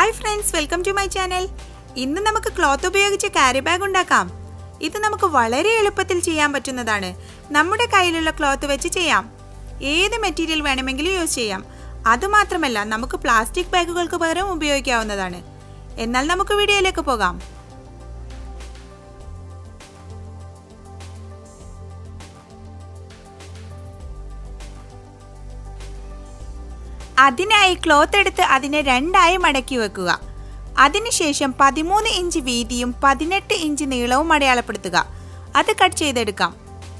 hi friends welcome to my channel ഇന്ന് നമുക്ക് cloth ഉപയോഗിച്ച് ക്യാരി ബാഗ് ഉണ്ടാക്കാം ഇത് നമുക്ക് വളരെ എളുപ്പത്തിൽ ചെയ്യാൻ പറ്റുന്നതാണ് നമ്മുടെ കയ്യിലുള്ള ക്ലോത്ത് വെച്ച് ചെയ്യാം ഏത് മെറ്റീരിയൽ വേണമെങ്കിലും യൂസ് ചെയ്യാം അതുമാത്രമല്ല നമുക്ക് പ്ലാസ്റ്റിക് ബാഗുകൾക്ക് പകരം ഉപയോഗിക്കാവുന്നതാണ് എന്നാൽ നമുക്ക് വീഡിയോയിലേക്ക് പോകാം അതിനായി ക്ലോത്ത് എടുത്ത് അതിനെ രണ്ടായി മടക്കി വെക്കുക അതിനുശേഷം പതിമൂന്ന് ഇഞ്ച് വീതിയും പതിനെട്ട് ഇഞ്ച് നീളവും അടയാളപ്പെടുത്തുക അത് കട്ട് ചെയ്തെടുക്കാം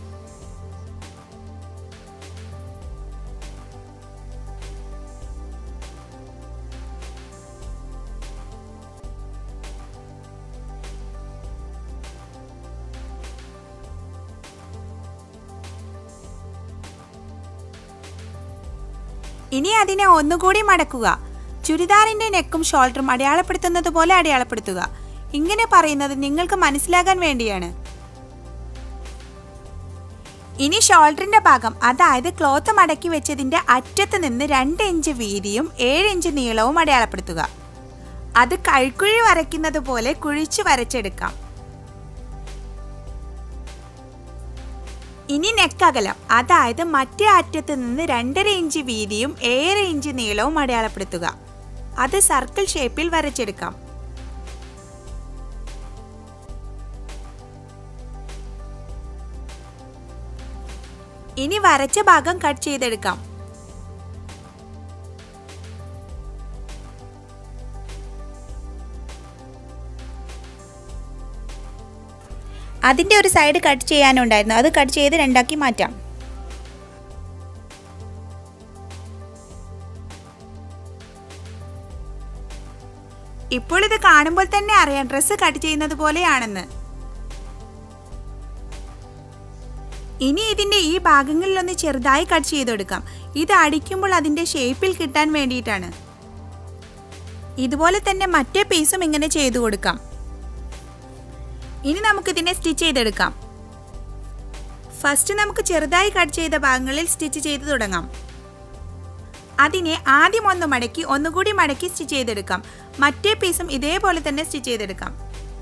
ഇനി അതിനെ ഒന്നുകൂടി മടക്കുക ചുരിദാറിന്റെ നെക്കും ഷോൾഡറും അടയാളപ്പെടുത്തുന്നത് പോലെ അടയാളപ്പെടുത്തുക ഇങ്ങനെ പറയുന്നത് നിങ്ങൾക്ക് മനസ്സിലാകാൻ വേണ്ടിയാണ് ഇനി ഷോൾഡറിന്റെ ഭാഗം അതായത് ക്ലോത്ത് മടക്കി വെച്ചതിന്റെ അറ്റത്ത് നിന്ന് രണ്ട് ഇഞ്ച് വീതിയും ഏഴ് ഇഞ്ച് നീളവും അടയാളപ്പെടുത്തുക അത് കഴുക്കുഴി വരയ്ക്കുന്നത് പോലെ കുഴിച്ച് വരച്ചെടുക്കാം ഇനി നെക്കകലം അതായത് മറ്റേ അറ്റത്ത് നിന്ന് രണ്ടര ഇഞ്ച് വീതിയും ഏഴര ഇഞ്ച് നീളവും അടയാളപ്പെടുത്തുക അത് സർക്കിൾ ഷേപ്പിൽ വരച്ചെടുക്കാം ഇനി വരച്ച ഭാഗം കട്ട് ചെയ്തെടുക്കാം അതിൻ്റെ ഒരു സൈഡ് കട്ട് ചെയ്യാനുണ്ടായിരുന്നു അത് കട്ട് ചെയ്ത് രണ്ടാക്കി മാറ്റാം ഇപ്പോൾ ഇത് കാണുമ്പോൾ തന്നെ അറിയാം ഡ്രസ്സ് കട്ട് ചെയ്യുന്നത് പോലെയാണെന്ന് ഇനി ഇതിൻ്റെ ഈ ഭാഗങ്ങളിലൊന്ന് ചെറുതായി കട്ട് ചെയ്തെടുക്കാം ഇത് അടിക്കുമ്പോൾ അതിൻ്റെ ഷേപ്പിൽ കിട്ടാൻ വേണ്ടിയിട്ടാണ് ഇതുപോലെ തന്നെ മറ്റേ പീസും ഇങ്ങനെ ചെയ്തു കൊടുക്കാം ഇനി നമുക്കിതിനെ സ്റ്റിച്ച് ചെയ്തെടുക്കാം ഫസ്റ്റ് നമുക്ക് ചെറുതായി കട്ട് ചെയ്ത ഭാഗങ്ങളിൽ സ്റ്റിച്ച് ചെയ്ത് തുടങ്ങാം അതിനെ ആദ്യം ഒന്ന് മടക്കി ഒന്നുകൂടി മടക്കി സ്റ്റിച്ച് ചെയ്തെടുക്കാം മറ്റേ പീസും ഇതേപോലെ തന്നെ സ്റ്റിച്ച് ചെയ്തെടുക്കാം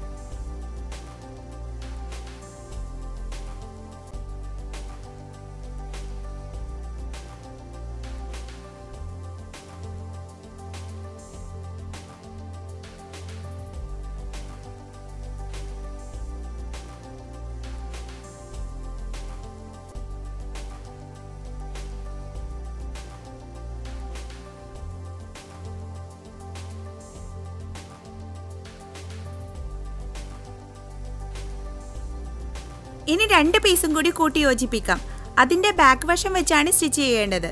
ഇനി രണ്ട് പീസും കൂടി കൂട്ടി യോജിപ്പിക്കാം അതിന്റെ ബാക്ക് വശം വെച്ചാണ് സ്റ്റിച്ച് ചെയ്യേണ്ടത്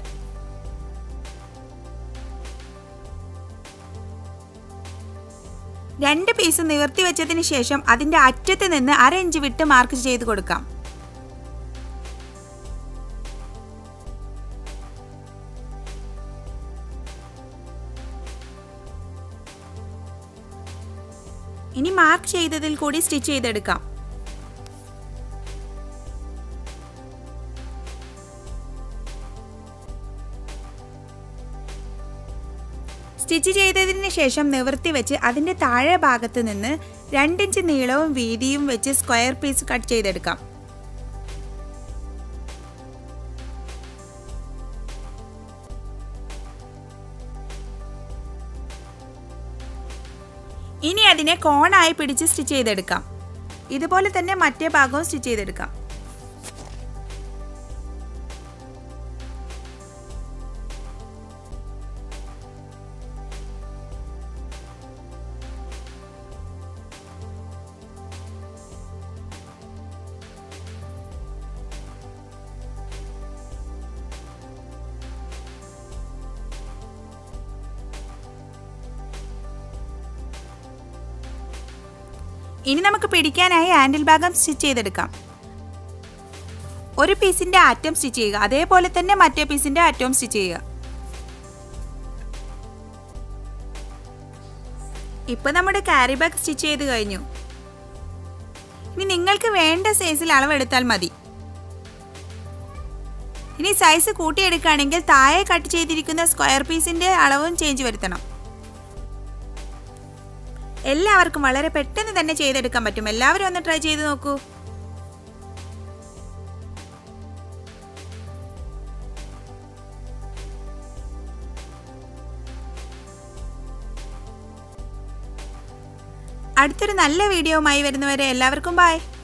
രണ്ട് പീസ് നിവർത്തി വെച്ചതിന് ശേഷം അതിന്റെ അറ്റത്ത് നിന്ന് അര ഇഞ്ച് വിട്ട് മാർക്ക് ചെയ്ത് കൊടുക്കാം ഇനി മാർക്ക് ചെയ്തതിൽ കൂടി സ്റ്റിച്ച് ചെയ്തെടുക്കാം സ്റ്റിച്ച് ചെയ്തതിന് ശേഷം നിവർത്തി വെച്ച് അതിൻ്റെ താഴെ ഭാഗത്ത് നിന്ന് രണ്ടിഞ്ച് നീളവും വീതിയും വെച്ച് സ്ക്വയർ പീസ് കട്ട് ചെയ്തെടുക്കാം ഇനി അതിനെ കോണായി പിടിച്ച് സ്റ്റിച്ച് ചെയ്തെടുക്കാം ഇതുപോലെ തന്നെ മറ്റേ ഭാഗവും സ്റ്റിച്ച് ചെയ്തെടുക്കാം ഇനി നമുക്ക് പിടിക്കാനായി ഹാൻഡിൽ ഭാഗം സ്റ്റിച്ച് ചെയ്തെടുക്കാം ഒരു പീസിന്റെ ആറ്റം സ്റ്റിച്ച് ചെയ്യുക അതേപോലെ തന്നെ മറ്റേ പീസിന്റെ ആറ്റവും സ്റ്റിച്ച് ചെയ്യുക ഇപ്പൊ നമ്മുടെ ക്യാരി ബാഗ് സ്റ്റിച്ച് ചെയ്ത് കഴിഞ്ഞു ഇനി നിങ്ങൾക്ക് വേണ്ട സൈസിൽ അളവെടുത്താൽ മതി ഇനി സൈസ് കൂട്ടിയെടുക്കുകയാണെങ്കിൽ താഴെ കട്ട് ചെയ്തിരിക്കുന്ന സ്ക്വയർ പീസിന്റെ അളവും ചേഞ്ച് വരുത്തണം എല്ലാവർക്കും വളരെ പെട്ടെന്ന് തന്നെ ചെയ്തെടുക്കാൻ പറ്റും എല്ലാവരും ഒന്ന് ട്രൈ ചെയ്ത് നോക്കൂ അടുത്തൊരു നല്ല വീഡിയോവുമായി വരുന്നവരെ എല്ലാവർക്കും ബായ്